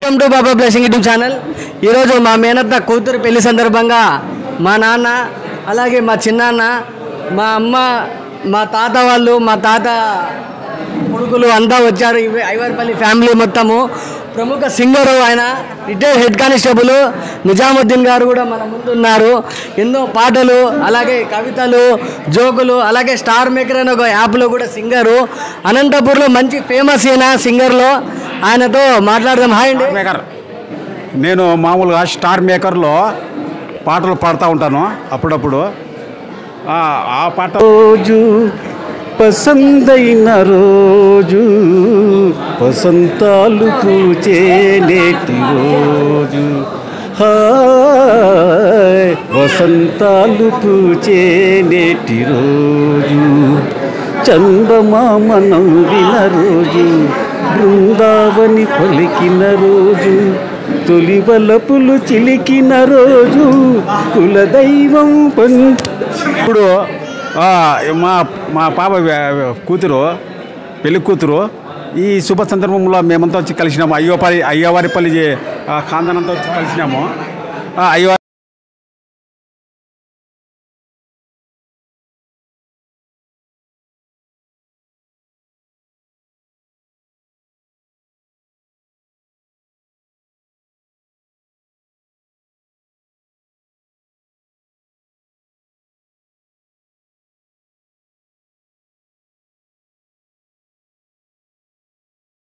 welcome to Baba blessing YouTube channel ఈరోజు మా మేనత్త కూతురు పెళ్లి సందర్భంగా మా నాన్న అలాగే మా చిన్నాన్న మా అమ్మ మా తాత వాళ్ళు మా తాత కొడుకులు అంతా వచ్చారు ఇవి ఐవర్పల్లి ఫ్యామిలీ మొత్తము ప్రముఖ సింగరు ఆయన రిటైర్డ్ హెడ్ కానిస్టేబుల్ నిజాముద్దీన్ గారు కూడా మన ముందు ఉన్నారు ఎన్నో పాటలు అలాగే కవితలు జోకులు అలాగే స్టార్ మేకర్ అనే ఒక యాప్లో కూడా సింగరు అనంతపూర్లో మంచి ఫేమస్ అయిన సింగర్లో ఆయనతో మాట్లాడదాం హాయ్ అండి మేకర్ నేను మామూలుగా స్టార్ మేకర్లో పాటలు పాడుతూ ఉంటాను అప్పుడప్పుడు ఆ, ఆ పాట రోజు పసందైన రోజు వసంతాలు పూచే నేటి రోజు హాయ్ వసంతాలు పూచే నేటి రోజు చందమామ నవ్విన రోజు బృందావని పలికిన రోజు తొలి వలపులు చిలికిన రోజు కులదైవం పం ఇప్పుడు ఆ, మా మా పాప వ్య- కూతురు పెళ్లి కూతురు ఈ శుభ సందర్భంలో మేమంతా వచ్చి కలిసినాము అయ్యోపల్లి అయ్యవారిపల్లి ఆ, ఖాందనంతో వచ్చి కలిసినాము ఆ, అయ్యవారి